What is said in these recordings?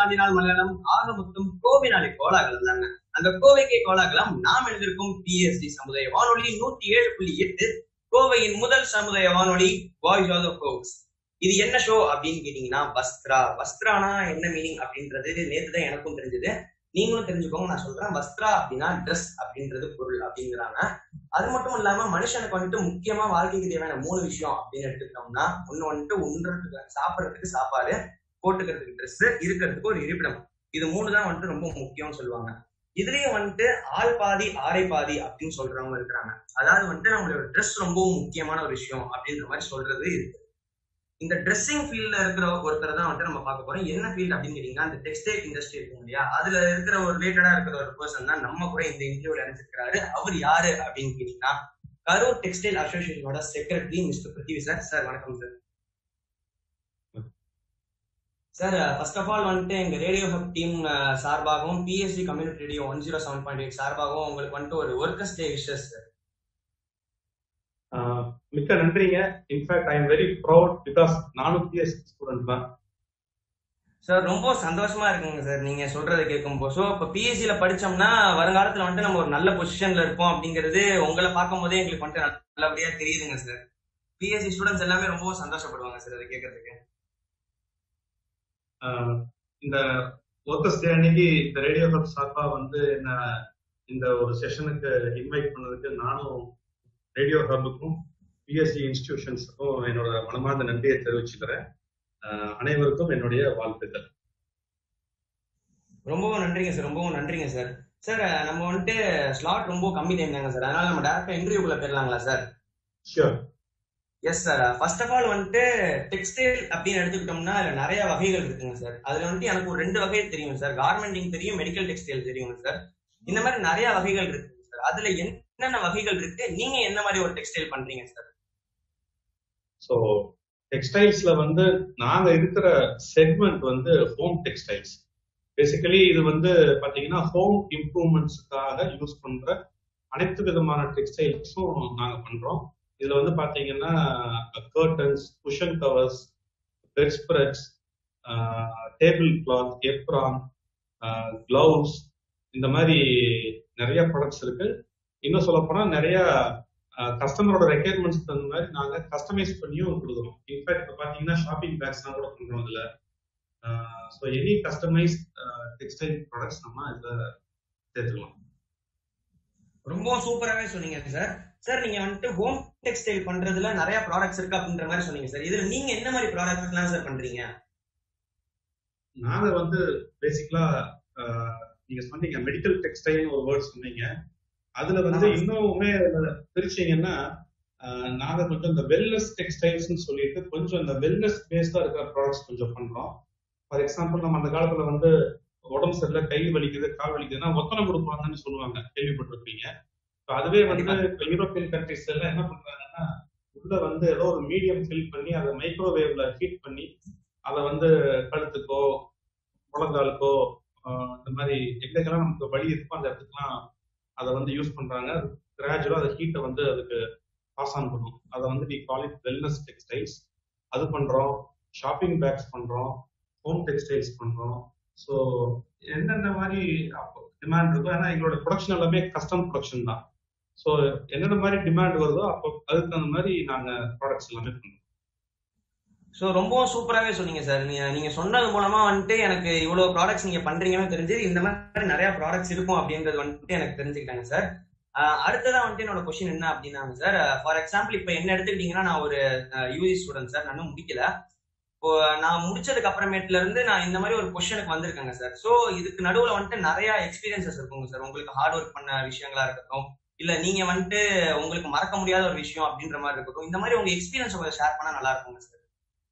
நாள் மலையாளம் ஆக மொத்தம் கோவினாலே கோலாகலம் தாங்க அந்த கோவைக்கே கோலாகலம் நாம் எழுதியிருக்கும் பிஎஸ்டி சமுதாய வானொலி நூத்தி ஏழு புள்ளி எட்டு கோவையின் முதல் சமுதாய வானொலி வாய்ஸ் ஆஃப் த ஃபோக்ஸ் இது என்ன ஷோ அப்படின்னு கேட்டீங்கன்னா வஸ்த்ரா வஸ்த்ரானா என்ன மீனிங் அப்படின்றது நேத்து தான் எனக்கும் தெரிஞ்சது நீங்களும் தெரிஞ்சுக்கோங்க நான் சொல்றேன் வஸ்த்ரா அப்படின்னா ட்ரெஸ் அப்படின்றது பொருள் அப்படிங்கிறாங்க அது மட்டும் இல்லாம மனுஷனுக்கு வந்துட்டு முக்கியமா வாழ்க்கைக்கு தேவையான மூணு விஷயம் அப்படின்னு எடுத்துக்கிட்டோம்னா ஒண்ணு வந்துட்டு உண்றதுக்கு சாப்பிடறதுக்கு சாப்பாடு போட்டுக்கிறதுக்கு ட்ரெஸ் இருக்கிறதுக்கு ஒரு இருப்பிடம் இது மூணு தான் வந்துட்டு ரொம்ப முக்கியம்னு சொல்லுவாங்க இதுலயும் வந்துட்டு ஆள் பாதி ஆடை பாதி அப்படின்னு சொல்றவங்க இருக்கிறாங்க அதாவது வந்துட்டு நம்மளோட ட்ரெஸ் ரொம்பவும் முக்கியமான ஒரு விஷயம் அப்படின்ற மாதிரி சொல்றது இருக்கு இந்த ட்ரெஸ்ஸிங் ஃபீல்ட்ல இருக்கிற ஒருத்தர் தான் வந்துட்டு நம்ம பார்க்க போறோம் என்ன ஃபீல்ட் அப்படின்னு கேட்டீங்கன்னா இந்த டெக்ஸ்டைல் இண்டஸ்ட்ரி இருக்கும் இல்லையா அதுல இருக்கிற ஒரு ரிலேட்டடா இருக்கிற ஒரு பர்சன் தான் நம்ம கூட இந்த இன்டர்வியூல நினைச்சிருக்காரு அவர் யாரு அப்படின்னு கேட்டீங்கன்னா கரூர் டெக்ஸ்டைல் அசோசியேஷனோட secretary mister Prithvi sir sir வணக்கம் sir sir first of all வந்துட்டு எங்க ரேடியோ ஹப் டீம் சார்பாகவும் BSC community radio one zero seven point eight சார்பாகவும் உங்களுக்கு வந்துட்டு ஒரு workers day wishes sir ah மிக்க நன்றிங்க in fact I am very proud because நானும் பிஎஸ் ஸ்டூடெண்ட் தான் சார் ரொம்ப சந்தோஷமா இருக்குங்க சார் நீங்க சொல்றதை கேட்கும்போது ஸோ இப்போ பிஎஸ்சியில படிச்சோம்னா வருங்காலத்துல வந்துட்டு நம்ம ஒரு நல்ல பொசிஷன்ல இருப்போம் அப்படிங்கிறது உங்களை பார்க்கும் போதே எங்களுக்கு வந்துட்டு நல்லபடியா தெரியுதுங்க சார் பிஎஸ்சி ஸ்டூடெண்ட்ஸ் எல்லாமே ரொம்ப சந்தோஷப்படுவாங்க சார் அதை கேட்கறதுக்கு ஆஹ் இந்த ஒர்க்கர்ஸ் டே அன்னைக்கு இந்த ரேடியோ ஹப் சார்பா வந்து என்ன இந்த ஒரு செஷனுக்கு இன்வைட் பண்ணதுக்கு நானும் ரேடியோ ஹப்புக்கும் பிஎஸ்சி இன்ஸ்டிடியூஷன்ஸுக்கும் என்னோட மனமார்ந்த நன்றியை தெரிவிச்சுக்கிறேன் ஆஹ் அனைவருக்கும் என்னுடைய வாழ்த்துக்கள் ரொம்பவும் நன்றிங்க சார் ரொம்பவும் நன்றிங்க சார் சார் நம்ம வந்துட்டு ஸ்லாட் ரொம்ப கம்மி டைம் தாங்க சார் அதனால நம்ம டேரக்டா இன்டர்வியூக்குள்ள போயிடலாங்களா sir sure yes sir first of all வந்துட்டு டெக்ஸ்டைல் அப்படின்னு எடுத்துக்கிட்டோம்னா அதுல நிறைய வகைகள் இருக்குங்க சார் அதுல வந்துட்டு எனக்கு ஒரு ரெண்டு வகை தெரியும் சார் கார்மெண்டிங் தெரியும் மெடிக்கல் டெக்ஸ்டைல் தெரியுங்க சார் இந்த மாதிரி நிறைய வகைகள் இருக்குங்க சார் அதுல என்னென்ன வகைகள் இருக்கு நீங்க என்ன மாதிரி ஒரு டெக்ஸ்டைல் பண்றீங்க சார் ஸோ டெக்ஸ்டைல்ஸ்ல வந்து நாங்க இருக்கிற செக்மெண்ட் வந்து ஹோம் டெக்ஸ்டைல்ஸ் பேசிக்கலி இது வந்து பாத்தீங்கன்னா ஹோம் இம்ப்ரூவ்மெண்ட்ஸுக்காக யூஸ் பண்ற அனைத்து விதமான டெக்ஸ்டைல்ஸும் நாங்க பண்றோம் இதுல வந்து பாத்தீங்கன்னா curtains cushion covers bed spreads table cloth apron gloves இந்த மாதிரி நிறைய ப்ராடக்ட்ஸ் இருக்கு இன்னும் சொல்ல போனா நிறைய கஸ்டமரோட ரெக்யர்மெண்ட்ஸ் தகுந்த மாதிரி நாங்க கஸ்டமைஸ் பண்ணியும் கொடுக்குறோம் இன்ஃபேக்ட் இப்போ பாத்தீங்கன்னா ஷாப்பிங் பேக்ஸ்லாம் கூட பண்றோம் இதுல so any customise textile products நம்ம இதுல சேர்த்துக்கலாம் ரொம்ப சூப்பராகவே சொன்னீங்க சார் சார் நீங்க வந்துட்டு ஹோம் டெக்ஸ்டைல் பண்றதுல நிறைய ப்ராடக்ட்ஸ் இருக்கு அப்படின்ற மாதிரி சொன்னீங்க சார் இதுல நீங்க என்ன மாதிரி ப்ராடக்ட்ஸ் எல்லாம் சார் பண்றீங்க நாங்க வந்து பேசிக்கலா நீங்க சொன்னீங்க மெடிக்கல் டெக்ஸ்டைல் ஒரு வேர்ட் சொன்னீங்க அதுல வந்து ஆமா. இன்னுமே பிரிச்சீங்கன்னா ஆஹ் நாங்க கொஞ்சம் இந்த வெல்னஸ் டெக்ஸ்டைல்ஸ்னு சொல்லிட்டு கொஞ்சம் இந்த வெல்னஸ் பேஸ்டா இருக்கிற ப்ராடக்ட்ஸ் கொஞ்சம் பண்றோம் ஃபார் எக்ஸாம்பிள் நம்ம அந்த காலத்துல வந்து உடம்பு சரியில்லை கை வலிக்குது கால் வலிக்குதுன்னா ஒத்தனை கொடுப்பாங்கன்னு சொல்லுவாங்க கேள்விப்பட்டிருப்பீங்க So அதுவே வந்து இப்ப யூரோப்பியன் கண்ட்ரிஸ் எல்லாம் என்ன பண்றாங்கன்னா உள்ள வந்து ஏதோ ஒரு மீடியம் ஃபில் பண்ணி அதை மைக்ரோவேவ்ல ஹீட் பண்ணி அதை வந்து கழுத்துக்கோ முழங்காலுக்கோ ஆஹ் இந்த மாதிரி எங்கெங்கெல்லாம் நமக்கு வலி இருக்கோ அந்த இடத்துக்குலாம் அதை வந்து யூஸ் பண்றாங்க கிராஜுவலா அந்த ஹீட்டை வந்து அதுக்கு பாஸ் ஆன் பண்ணும் அதை வந்து we call it wellness textiles அது பண்றோம் ஷாப்பிங் பேக்ஸ் பண்றோம் ஹோம் டெக்ஸ்டைல்ஸ் பண்றோம் ஸோ என்னென்ன மாதிரி டிமாண்ட் இருக்கோ ஏன்னா எங்களோட ப்ரொடக்ஷன் எல்லாமே கஸ்டம் ப்ரொடக்ஷன் தான் ஸோ என்னென்ன மாதிரி டிமாண்ட் வருதோ அப்போ அதுக்கு தகுந்த மாதிரி நாங்க ப்ராடக்ட்ஸ் எல்லாமே பண்றோம் ஸோ ரொம்ப சூப்பராகவே சொன்னீங்க சார் நீங்க நீங்க சொன்னது மூலமா வந்துட்டு எனக்கு இவ்வளவு ப்ராடக்ட்ஸ் நீங்க பண்றீங்கன்னு தெரிஞ்சு இந்த மாதிரி நிறைய ப்ராடக்ட்ஸ் இருக்கும் அப்படின்றது வந்துட்டு எனக்கு தெரிஞ்சுக்கிட்டாங்க சார் அடுத்ததா வந்துட்டு என்னோட கொஸ்டின் என்ன அப்படின்னாங்க சார் ஃபார் எக்ஸாம்பிள் இப்போ என்ன எடுத்துக்கிட்டீங்கன்னா நான் ஒரு யூஜி ஸ்டூடெண்ட் சார் நான் இன்னும் முடிக்கல இப்போ நான் முடிச்சதுக்கு அப்புறமேட்டுல இருந்து நான் இந்த மாதிரி ஒரு கொஸ்டினுக்கு வந்திருக்கேங்க சார் ஸோ இதுக்கு நடுவுல வந்துட்டு நிறைய எக்ஸ்பீரியன்சஸ் இருக்குங்க சார் உங்களுக்கு ஹார்ட் ஒர்க் பண்ண விஷயங்களா இருக்கட்டும் இல்ல நீங்க வந்துட்டு உங்களுக்கு மறக்க முடியாத ஒரு விஷயம் அப்படின்ற மாதிரி இருக்கட்டும் இந்த மாதிரி உங்க எக்ஸ்பீரியன்ஸ் கொஞ்சம் ஷேர் பண்ணா நல்லா இருக்குங்க சார்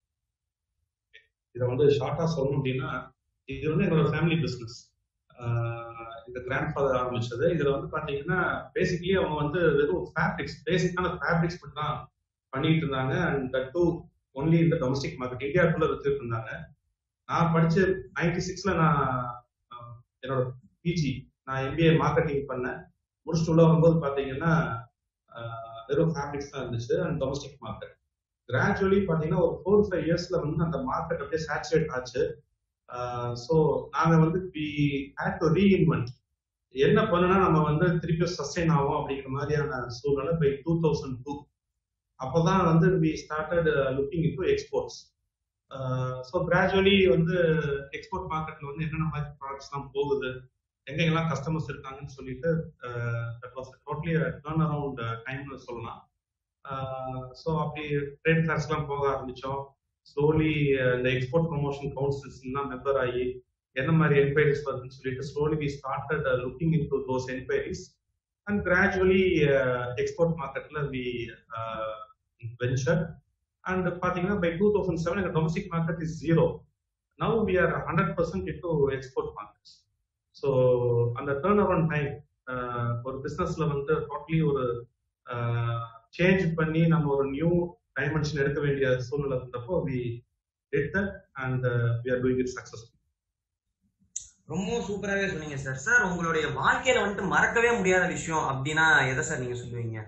இதை வந்து ஷார்ட்டா சொல்லணும் அப்படின்னா இது வந்து என்னோட ஃபேமிலி பிசினஸ் இந்த கிராண்ட் ஃபாதர் ஆரம்பிச்சது இதுல வந்து பாத்தீங்கன்னா பேசிக்கலி அவங்க வந்து வெறும் ஃபேப்ரிக்ஸ் பேசிக்கான ஃபேப்ரிக்ஸ் மட்டும் தான் பண்ணிட்டு இருந்தாங்க அண்ட் தட் டூ ஒன்லி இந்த டொமஸ்டிக் மார்க்கெட் இந்தியாவுக்குள்ள வித்துட்டு இருந்தாங்க நான் படிச்சு நைன்டி சிக்ஸ்ல நான் ஆஹ், என்னோட பிஜி நான் எம்பிஏ மார்க்கெட்டிங் பண்ணேன் முடிச்சுட்டு உள்ள வரும்போது பாத்தீங்கன்னா ஆஹ், வெறும் ஃபேப்ரிக்ஸ் தான் இருந்துச்சு அண்ட் டொமஸ்டிக் மார்க்கெட் கிராஜுவலி பாத்தீங்கன்னா ஒரு ஃபோர் ஃபைவ் இயர்ஸ்ல வந்து அந்த மார்க்கெட் அப்படியே சேச்சுரேட் ஆச்சு ஸோ நாங்க வந்து வி ஹேட் டு ரீஇன்வென்ட் என்ன பண்ணுனா நம்ம வந்து திருப்பி சஸ்டைன் ஆகும் அப்படிங்கிற மாதிரியான சூழ்நிலை பை டூ தௌசண்ட் டூ அப்போதான் வந்து we started looking into exports so gradually வந்து எக்ஸ்போர்ட் மார்க்கெட்ல வந்து என்னென்ன மாதிரி ப்ராடக்ட்ஸ்லாம் போகுது எங்கெங்கெல்லாம் கஸ்டமர்ஸ் இருக்காங்கன்னு சொல்லிட்டு that was totally turn around டைம்னு சொல்லலாம் ஸோ அப்படி ட்ரேட் கிளாஸ்லாம் போக ஆரம்பிச்சோம் ஸ்லோலி இந்த எக்ஸ்போர்ட் ப்ரொமோஷன் கவுன்சில்ஸ்லாம் மெம்பர் ஆகி என்ன மாதிரி என்கொயரிஸ் வருதுன்னு சொல்லிட்டு slowly we started looking into those enquiries and gradually export மார்க்கெட்ல வி வென்ச்சர் அண்ட் பாத்தீங்கன்னா பை டூ தௌசண்ட் செவன் எங்க domestic market is zero now we are hundred percent into export markets so அந்த turn around time ஒரு பிஸ்னஸ்ல வந்து totally ஒரு change பண்ணி நம்ம ஒரு நியூ டைமென்ஷன் எடுக்க வேண்டிய சூழ்நிலை இருந்தப்போ we did that and we are doing it successful ரொம்ப சூப்பராகவே சொன்னீங்க சார் சார் உங்களுடைய வாழ்க்கையில வந்துட்டு மறக்கவே முடியாத விஷயம் அப்படின்னா எதை சார் நீங்க சொல்லுவீங்க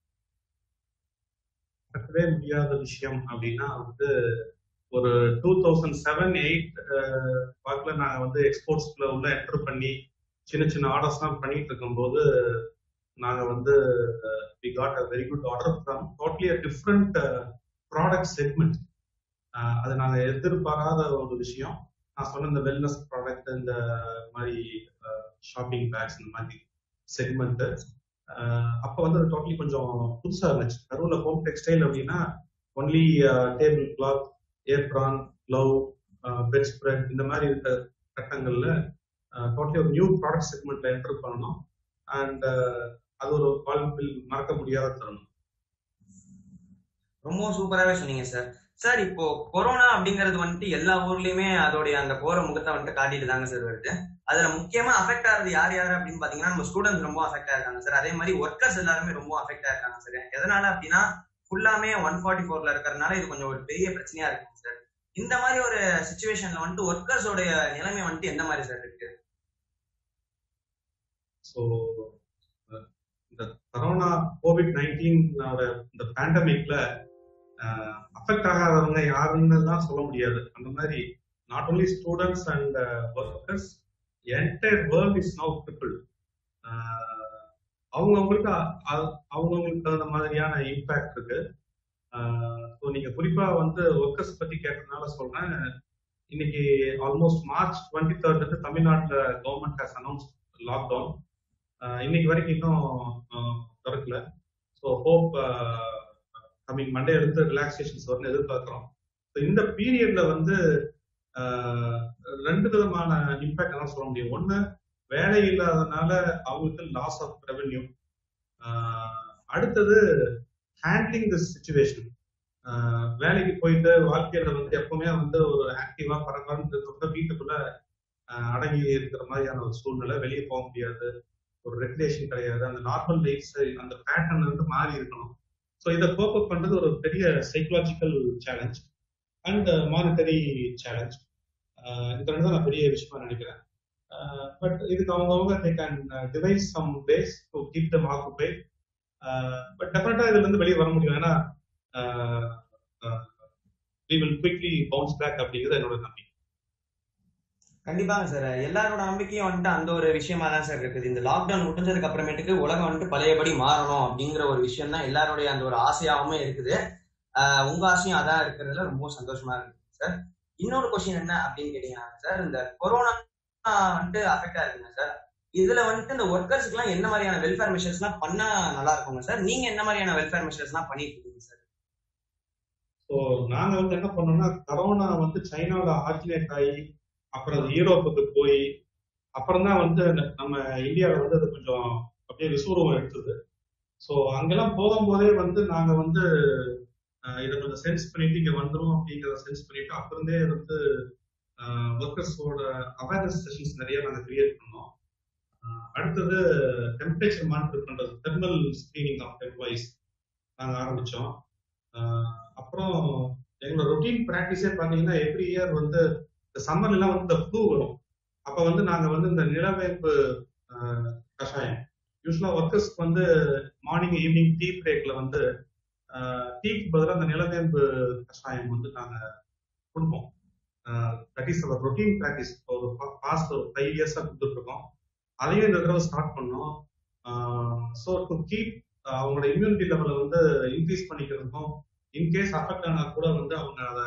மறக்கவே முடியாத விஷயம் அப்படின்னா வந்து ஒரு டூ தௌசண்ட் செவன் எயிட் வாக்கில் நாங்கள் வந்து எக்ஸ்போர்ட்ஸ்ல உள்ள என்டர் பண்ணி சின்ன சின்ன ஆர்டர்ஸ்லாம் பண்ணிட்டு இருக்கும்போது நாங்கள் வந்து we got a very good order from totally a different product segment அது நாங்கள் எதிர்பாராத ஒரு விஷயம் நான் சொன்ன இந்த வெல்னஸ் ப்ராடக்ட் இந்த மாதிரி ஷாப்பிங் பேக்ஸ் இந்த மாதிரி செக்மெண்ட் அப்போ வந்து அது டோட்டலி கொஞ்சம் புதுசாக இருந்துச்சு கரூர்ல ஹோம் டெக்ஸ்டைல் அப்படின்னா only table cloth apron glove bed spread இந்த மாதிரி இருக்க கட்டங்கள்ல டோட்டலி ஒரு நியூ ப்ராடக்ட் செக்மெண்ட்ல என்டர் பண்ணணும் அண்ட் அது ஒரு வாழ்வில் மறக்க முடியாத தருணம் ரொம்ப சூப்பராகவே சொன்னீங்க சார் சார் இப்போ கொரோனா அப்படிங்கிறது வந்துட்டு எல்லா ஊர்லயுமே அதோடைய அந்த போற முகத்தை வந்துட்டு காட்டிட்டு தாங்க சார் வருது அதுல முக்கியமா அஃபெக்ட் ஆகுறது யார் யாரு அப்படின்னு பாத்தீங்கன்னா நம்ம ஸ்டூடெண்ட்ஸ் ரொம்ப அஃபெக்ட் ஆயிருக்காங்க சார் அதே மாதிரி ஒர்க்கர்ஸ் எல்லாருமே ரொம்ப அஃபெக்ட் ஆயிருக்காங்க சார் எதனால அப்படின்னா ஃபுல்லாமே ஒன் ஃபார்ட்டி ஃபோர்ல இருக்கிறதுனால இது கொஞ்சம் ஒரு பெரிய பிரச்சனையா இருக்கும் சார் இந்த மாதிரி ஒரு சுச்சுவேஷன்ல வந்துட்டு ஒர்க்கர்ஸோட நிலைமை வந்துட்டு எந்த மாதிரி சார் இருக்கு ஸோ இந்த கொரோனா கோவிட் நைன்டீன் இந்த பேண்டமிக்ல அஃபெக்ட் ஆகாதவங்க யாருன்னு தான் சொல்ல முடியாது அந்த மாதிரி not only students and workers entire world is now triple அவங்கவுங்களுக்கு அவங்கவுங்களுக்கு தகுந்த மாதிரியான இம்பாக்ட் இருக்கு ஸோ நீங்க குறிப்பா வந்து ஒர்க்கர்ஸ் பத்தி கேட்டதுனால சொல்றேன் இன்னைக்கு ஆல்மோஸ்ட் மார்ச் டுவெண்ட்டி தேர்ட் வந்து தமிழ்நாட்டில் கவர்மெண்ட் ஹேஸ் அனௌன்ஸ் லாக்டவுன் இன்னைக்கு வரைக்கும் இன்னும் திறக்கல ஸோ ஹோப் கம்மிங் மண்டே இருந்து ரிலாக்ஸேஷன்ஸ் வரும்னு எதிர்பார்க்குறோம் ஸோ இந்த பீரியட்ல வந்து ரெண்டு விதமான இம்பாக்ட் தான் சொல்ல முடியும் ஒன்று வேலை இல்லாதனால அவங்களுக்கு லாஸ் ஆஃப் ரெவென்யூ அடுத்தது ஹேண்ட்லிங் திஸ் சுச்சுவேஷன் வேலைக்கு போயிட்டு வாழ்க்கையில வந்து எப்பவுமே வந்து ஒரு ஆக்டிவா பரபரன்னு வீட்டுக்குள்ள அடங்கி இருக்கிற மாதிரியான ஒரு சூழ்நிலை வெளியே போக முடியாது ஒரு ரெகுலேஷன் கிடையாது அந்த நார்மல் லைஃப் அந்த பேட்டர்ன் வந்து மாறி இருக்கணும் ஸோ இதை கோப் அப் பண்றது ஒரு பெரிய psychological challenge and monetary challenge இந்த ரெண்டு தான் நான் பெரிய விஷயமா நினைக்கிறேன் பட் இதுக்கு அவங்கவுங்க they can devise some ways to keep them occupy but டெஃபினட்டா இதுல இருந்து வெளியே வர முடியும் ஏன்னா we will quickly bounce back அப்படிங்கிறது என்னோட நம்பிக்கை கண்டிப்பாங்க சார் எல்லாரோட நம்பிக்கையும் வந்துட்டு அந்த ஒரு விஷயமா தான் சார் இருக்குது இந்த லாக்டவுன் முடிஞ்சதுக்கு அப்புறமேட்டுக்கு உலகம் வந்துட்டு பழையபடி மாறணும் அப்படிங்கிற ஒரு விஷயம் தான் எல்லாருடைய அந்த ஒரு ஆசையாகவுமே இருக்குது உங்க ஆசையும் அதான் இருக்கிறதுல ரொம்ப சந்தோஷமா இருக்கு சார் இன்னொரு கொஸ்டின் என்ன அப்படின்னு கேட்டீங்கன்னா சார் இந்த கொரோனா வந்துட்டு அஃபெக்ட் ஆயிருக்குங்க சார் இதுல வந்துட்டு இந்த ஒர்க்கர்ஸ்க்கு எல்லாம் என்ன மாதிரியான வெல்ஃபேர் மெஷர்ஸ் எல்லாம் பண்ணா நல்லா இருக்குங்க சார் நீங்க என்ன மாதிரியான வெல்ஃபேர் மெஷர்ஸ் எல்லாம் பண்ணிட்டு இருக்கீங்க சார் ஸோ நாங்க வந்து என்ன பண்ணோம்னா கரோனா வந்து சைனால ஆர்ஜினேட் ஆகி அப்புறம் அது யூரோப்புக்கு போய் அப்புறம் தான் வந்து நம்ம இந்தியாவில் வந்து அது கொஞ்சம் அப்படியே விசுவரம் எடுத்தது ஸோ அங்கெல்லாம் போகும்போதே வந்து நாங்க வந்து இதை கொஞ்சம் சென்ஸ் பண்ணிட்டு இங்க வந்துடும் அப்படிங்கிறத சென்ஸ் பண்ணிட்டு அப்புறந்தே வந்து ஒர்க்கர்ஸோட அவேர்னஸ் செஷன்ஸ் நிறைய நாங்கள் கிரியேட் பண்ணோம் அடுத்தது டெம்பரேச்சர் மானிட்டர் பண்றது தெர்மல் ஸ்கிரீனிங் ஆஃப் எம்ப்ளாயிஸ் நாங்கள் ஆரம்பிச்சோம் அப்புறம் எங்களோட ரொட்டீன் ப்ராக்டிஸே பார்த்தீங்கன்னா எவ்ரி இயர் வந்து இந்த சம்மர்லாம் வந்து இந்த ஃப்ளூ வரும் அப்போ வந்து நாங்கள் வந்து இந்த நிலவேம்பு கஷாயம் யூஸ்வலா ஒர்க்கர்ஸ்க்கு வந்து மார்னிங் ஈவினிங் டீ பிரேக்ல வந்து டீக்கு பதிலாக அந்த நிலவேம்பு கஷாயம் வந்து நாங்கள் கொடுப்போம் that is our routine practice ஒரு பாஸ்ட் ஒரு ஃபைவ் இயர்ஸா கொடுத்துட்டு இருக்கோம் அதையும் இந்த தடவை ஸ்டார்ட் பண்ணோம் ஸோ டு கீப் அவங்களோட இம்யூனிட்டி லெவலை வந்து இன்க்ரீஸ் பண்ணிக்கிறதுக்கும் இன்கேஸ் அஃபெக்ட் ஆனா கூட வந்து அவங்க அதை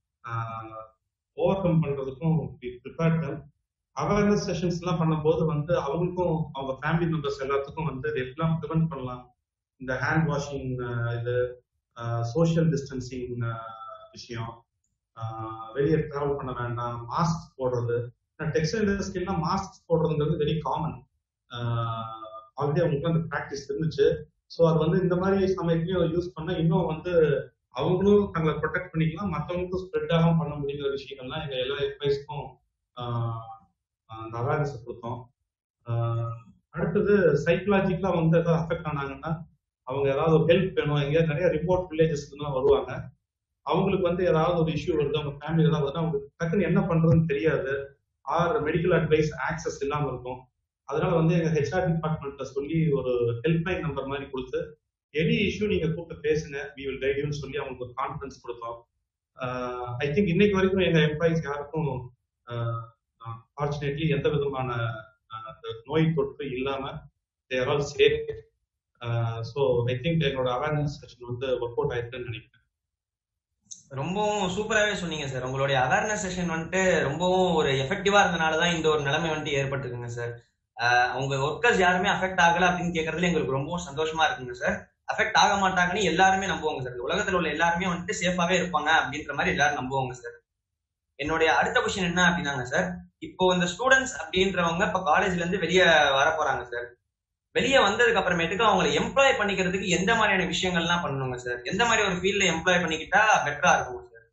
ஓவர் கம் பண்றதுக்கும் ப்ரிப்பேர் தம் அவேர்னஸ் செஷன்ஸ் எல்லாம் பண்ணும்போது வந்து அவங்களுக்கும் அவங்க ஃபேமிலி மெம்பர்ஸ் எல்லாத்துக்கும் வந்து எல்லாம் ப்ரிவென்ட் பண்ணலாம் இந்த ஹேண்ட் வாஷிங் இது சோஷியல் டிஸ்டன்சிங் விஷயம் வெளியே டிராவல் பண்ண வேண்டாம் மாஸ்க் போடுறது டெக்ஸ்டைல் இண்டஸ்ட்ரிலாம் மாஸ்க் போடுறதுங்கிறது வெரி காமன் ஆல்ரெடி அவங்களுக்கு அந்த ப்ராக்டிஸ் இருந்துச்சு ஸோ அது வந்து இந்த மாதிரி சமயத்துலையும் யூஸ் பண்ண இன்னும் வந்து அவங்களும் தங்களை ப்ரொடெக்ட் பண்ணிக்கலாம் மற்றவங்களுக்கும் ஸ்ப்ரெட் ஆகாம பண்ண முடியுங்கிற விஷயங்கள்லாம் எங்க எல்லா அட்வைஸ்க்கும் அந்த அவேர்னஸ் கொடுத்தோம் அடுத்தது சைக்கலாஜிக்கலா வந்து ஏதாவது அஃபெக்ட் ஆனாங்கன்னா அவங்க ஏதாவது ஒரு ஹெல்ப் வேணும் எங்கேயாவது நிறைய ரிமோட் வில்லேஜஸ்லாம் வருவாங்க அவங்களுக்கு வந்து ஏதாவது ஒரு இஷ்யூ வருது அவங்க ஃபேமிலி ஏதாவது வருது அவங்களுக்கு டக்குன்னு என்ன பண்றதுன்னு தெரியாது ஆர் மெடிக்கல் அட்வைஸ் ஆக்சஸ் இல்லாம இருக்கும் அதனால வந்து எங்க ஹெச்ஆர் டிபார்ட்மெண்ட்ல சொல்லி ஒரு ஹெல்ப்லைன் நம்பர் மாதிரி கொடுத்து எனி இஷ்யூ நீங்க கூப்பிட்டு பேசுங்க வி வில் கைட் யூன்னு சொல்லி அவங்களுக்கு ஒரு கான்ஃபிடன்ஸ் கொடுத்தோம் ஐ திங்க் இன்னைக்கு வரைக்கும் எங்க எம்ப்ளாயிஸ் யாருக்கும் ஃபார்ச்சுனேட்லி எந்த விதமான நோய் தொற்று இல்லாம they're all safe so I think எங்களோட அவேர்னஸ் செஷன் வந்து ஒர்க் அவுட் ஆயிருக்குன்னு நினைக்கிறேன் ரொம்பவும் சூப்பராகவே சொன்னீங்க சார் உங்களுடைய அவேர்னஸ் செஷன் வந்துட்டு ரொம்பவும் ஒரு எஃபெக்டிவா இருந்தனால தான் இந்த ஒரு நிலைமை வந்துட்டு ஏற்பட்டிருக்குங்க சார் உங்க ஒர்க்கர்ஸ் யாருமே அஃபெக்ட் ஆகல அப்படின்னு கேட்கறதுல எங்களுக்கு ரொம்பவும் சந்தோஷமா இருக்குங்க சார் அஃபெக்ட் ஆக மாட்டாங்கன்னு எல்லாருமே நம்புவாங்க சார் உலகத்துல உள்ள எல்லாருமே வந்துட்டு சேஃபாவே இருப்பாங்க அப்படின்ற மாதிரி எல்லாரும் நம்புவாங்க சார் என்னுடைய அடுத்த கொஸ்டின் என்ன அப்படின்னாங்க சார் இப்போ இந்த ஸ்டூடெண்ட்ஸ் அப்படின்றவங்க இப்போ காலேஜ்ல இருந்து வெளியே வர போறாங்க சார் வெளியே வந்ததுக்கு அப்புறமேட்டுக்கு அவங்களை எம்ப்ளாய் பண்ணிக்கிறதுக்கு எந்த மாதிரியான விஷயங்கள்லாம் பண்ணணுங்க சார் எந்த மாதிரி ஒரு ஃபீல்ட்ல எம்ப்ளாய் பண்ணிக்கிட்டா பெட்டரா இருக்குங்க சார்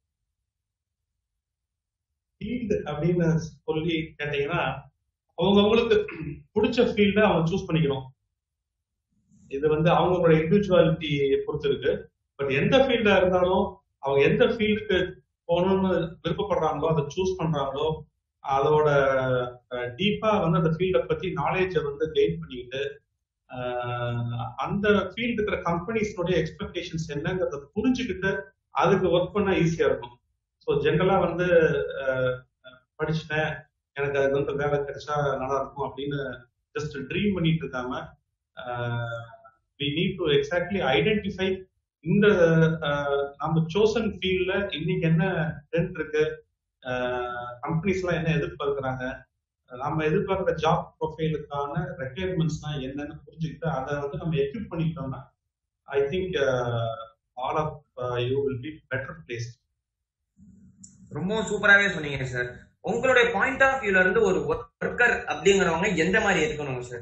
ஃபீல்டு அப்படின்னு சொல்லி கேட்டீங்கன்னா அவங்க அவங்களுக்கு பிடிச்ச ஃபீல்டை அவங்க சூஸ் பண்ணிக்கணும் இது வந்து அவங்களோட இண்டிவிஜுவாலிட்டி பொறுத்து இருக்கு பட் எந்த ஃபீல்டா இருந்தாலும் அவங்க எந்த ஃபீல்டுக்கு போகணும்னு விருப்பப்படுறாங்களோ அதை சூஸ் பண்றாங்களோ அதோட டீப்பா வந்து அந்த ஃபீல்டை பத்தி நாலேஜை வந்து கெயின் பண்ணிக்கிட்டு அந்த ஃபீல்டு இருக்கிற கம்பெனிஸ்னுடைய எக்ஸ்பெக்டேஷன்ஸ் என்னங்கிறத புரிஞ்சுக்கிட்டு அதுக்கு ஒர்க் பண்ணா ஈஸியா இருக்கும் ஸோ ஜென்ரலா வந்து படிச்சுட்டேன் எனக்கு அது வந்து வேலை கிடைச்சா நல்லா இருக்கும் அப்படின்னு ஜஸ்ட் ட்ரீம் பண்ணிட்டு இருக்காம we need to exactly identify இந்த நம்ம சோசன் ஃபீல்ட்ல இன்னைக்கு என்ன ட்ரெண்ட் இருக்கு கம்பெனிஸ் எல்லாம் என்ன எதிர்பார்க்கிறாங்க நம்ம எதிர்பார்க்குற ஜாப் ப்ரொஃபைலுக்கான ரெக்குயர்மெண்ட்ஸ்லாம் என்னன்னு புரிஞ்சுக்கிட்டு அதை வந்து நம்ம எக்யூப் பண்ணிக்கிட்டோம்னா I think all of you will be better place ரொம்ப சூப்பராகவே சொன்னீங்க சார் உங்களுடைய பாயிண்ட் ஆஃப் வியூல இருந்து ஒரு ஒர்க்கர் அப்படிங்கிறவங்க எந்த மாதிரி இருக்கணுங்க சார்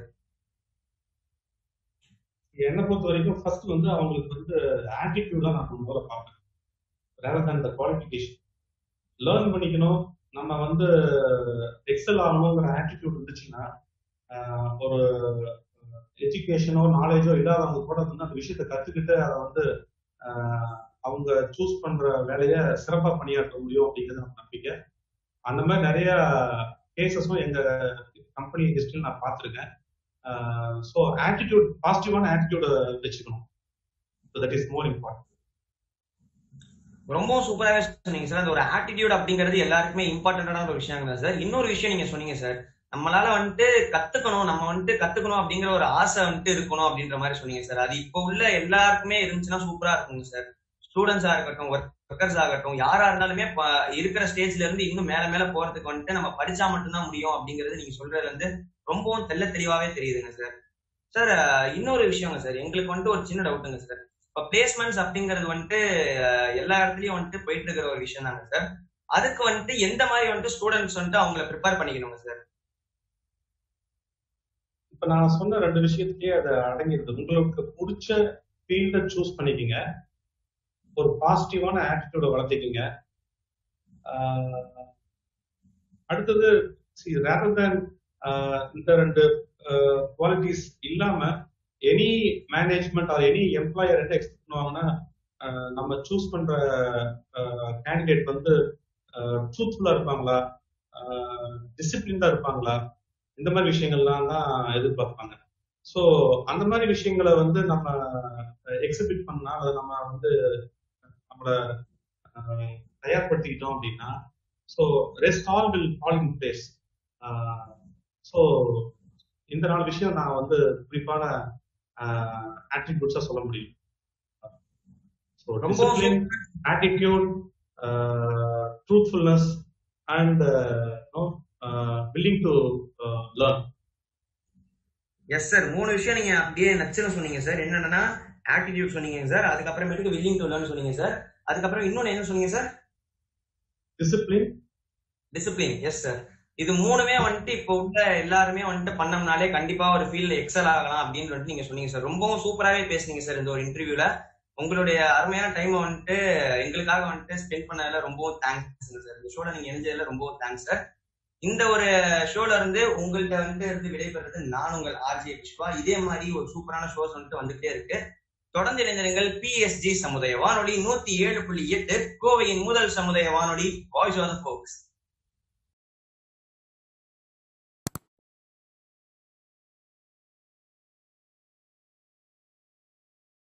என்னை பொறுத்த வரைக்கும் ஃபர்ஸ்ட் வந்து அவங்களுக்கு வந்து ஆட்டிடியூடா நான் முதல்ல பார்ப்பேன் rather than the qualification learn பண்ணிக்கணும் நம்ம வந்து எக்ஸல் ஆகணுங்கிற ஆட்டிடியூட் இருந்துச்சுன்னா ஒரு எஜுகேஷனோ நாலேஜோ இல்லாதவங்க கூட வந்து அந்த விஷயத்த கத்துக்கிட்டு அதை வந்து அவங்க சூஸ் பண்ற வேலையை சிறப்பா பணியாற்ற முடியும் அப்படிங்கிறது நம்ம நம்பிக்கை அந்த மாதிரி நிறைய கேசஸும் எங்க கம்பெனி ஹிஸ்டரியில் நான் பார்த்துருக்கேன் ஸோ ஆட்டிடியூட் பாசிட்டிவான ஆட்டிடியூட வச்சுக்கணும் தட் இஸ் மோர் இம்பார்ட்டன்ட் ரொம்ப சூப்பராகவே சொன்னீங்க சார் அந்த ஒரு ஆட்டிடியூட் அப்படிங்கிறது எல்லாருக்குமே இம்பார்ட்டன்டான ஒரு விஷயம் தான் சார் இன்னொரு விஷயம் நீங்க சொன்னீங்க சார் நம்மளால வந்துட்டு கத்துக்கணும் நம்ம வந்துட்டு கத்துக்கணும் அப்படிங்கிற ஒரு ஆசை வந்துட்டு இருக்கணும் அப்படின்ற மாதிரி சொன்னீங்க சார் அது இப்போ உள்ள எல்லாருக்குமே இருந்துச்சுன்னா சூப்பரா இருக்குங்க சார் ஸ்டூடெண்ட்ஸா இருக்கட்டும் ஒர்க்கர்ஸ் ஆகட்டும் யாரா இருந்தாலுமே இருக்கிற ஸ்டேஜ்ல இருந்து இன்னும் மேல மேல போறதுக்கு வந்துட்டு நம்ம படிச்சா மட்டும்தான் முடியும் அப்படிங்கிறது நீங்க சொல்றதுல இருந்து ரொம்பவும் தெல்ல தெளிவாவே தெரியுதுங்க சார் சார் இன்னொரு விஷயங்க சார் எங்களுக்கு வந்துட்டு ஒரு சின்ன டவுட்டுங்க சார் இப்போ பிளேஸ்மெண்ட்ஸ் அப்படிங்கிறது வந்துட்டு எல்லா இடத்துலயும் வந்துட்டு போயிட்டு இருக்கிற ஒரு விஷயம் தாங்க சார் அதுக்கு வந்துட்டு எந்த மாதிரி வந்துட்டு ஸ்டூடெண்ட்ஸ் வந்துட்டு அவங்கள ப்ரிப்பேர் பண்ணிக்கணுங்க சார் இப்ப நான் சொன்ன ரெண்டு விஷயத்துலயே அது அடங்கிடுது உங்களுக்கு பிடிச்ச ஃபீல்ட சூஸ் பண்ணிக்கங்க ஒரு பாசிட்டிவான ஆட்டிடியூட வளர்த்திக்கங்க அடுத்தது ரேதர் தேன் இந்த ரெண்டு குவாலிட்டிஸ் இல்லாம any management or any employer என்ன எக்ஸ்பெக்ட் பண்ணுவாங்கன்னா நம்ம சூஸ் பண்ற கேண்டிடேட் வந்து ட்ரூத்ஃபுல்லா இருப்பாங்களா டிசிப்ளின்டா இருப்பாங்களா இந்த மாதிரி விஷயங்கள்லாம் தான் எதிர்பார்ப்பாங்க ஸோ அந்த மாதிரி விஷயங்களை வந்து நம்ம எக்ஸிபிட் பண்ணா அதை நம்ம வந்து நம்மளை தயார்படுத்திக்கிட்டோம் அப்படின்னா so rest all will fall in place so இந்த நாலு விஷயம் நான் வந்து குறிப்பான ஆட்டிடியூட்ஸா சொல்ல முடியும் ஸோ ரொம்ப discipline attitude truthfulness and willing to learn yes sir மூணு விஷயம் நீங்க அப்படியே நச்சுன்னு சொன்னீங்க சார் என்னன்னா ஆட்டிடியூட் சொன்னீங்க சார் அதுக்கப்புறமேட்டுக்கு வில்லிங் டு லேர்ன் சொன்னீங்க சார் அதுக்கப்புறம் இன்னொன்னு என்ன சொன்னீங்க sir discipline discipline yes sir இது மூணுமே வந்துட்டு இப்போ உள்ள எல்லாருமே வந்துட்டு பண்ணோம்னாலே கண்டிப்பா ஒரு ஃபீல்ட்ல எக்ஸல் ஆகலாம் அப்படின்னு வந்துட்டு நீங்க சொன்னீங்க சார் ரொம்பவும் சூப்பராகவே பேசுனீங்க சார் இந்த ஒரு இன்டர்வியூல உங்களுடைய அருமையான டைம் வந்துட்டு எங்களுக்காக வந்துட்டு ஸ்பெண்ட் பண்ணதுல ரொம்பவும் தேங்க்ஸ் சார் இந்த ஷோல நீங்க இணைஞ்சதுல ரொம்பவும் தேங்க்ஸ் சார் இந்த ஒரு ஷோல இருந்து உங்கள்கிட்ட வந்துட்டு இருந்து விடைபெறது நான் உங்கள் ஆர்ஜே விஸ்வா இதே மாதிரி ஒரு சூப்பரான ஷோஸ் வந்துட்டு வந்துட்டே இருக்கு தொடர்ந்து இணைந்திருங்கள் பிஎஸ்ஜி சமுதாய வானொலி நூத்தி ஏழு புள்ளி எட்டு கோவையின் முதல் சமுதாய வானொலி வாய்ஸ் ஆஃப் ஃபோக்ஸ்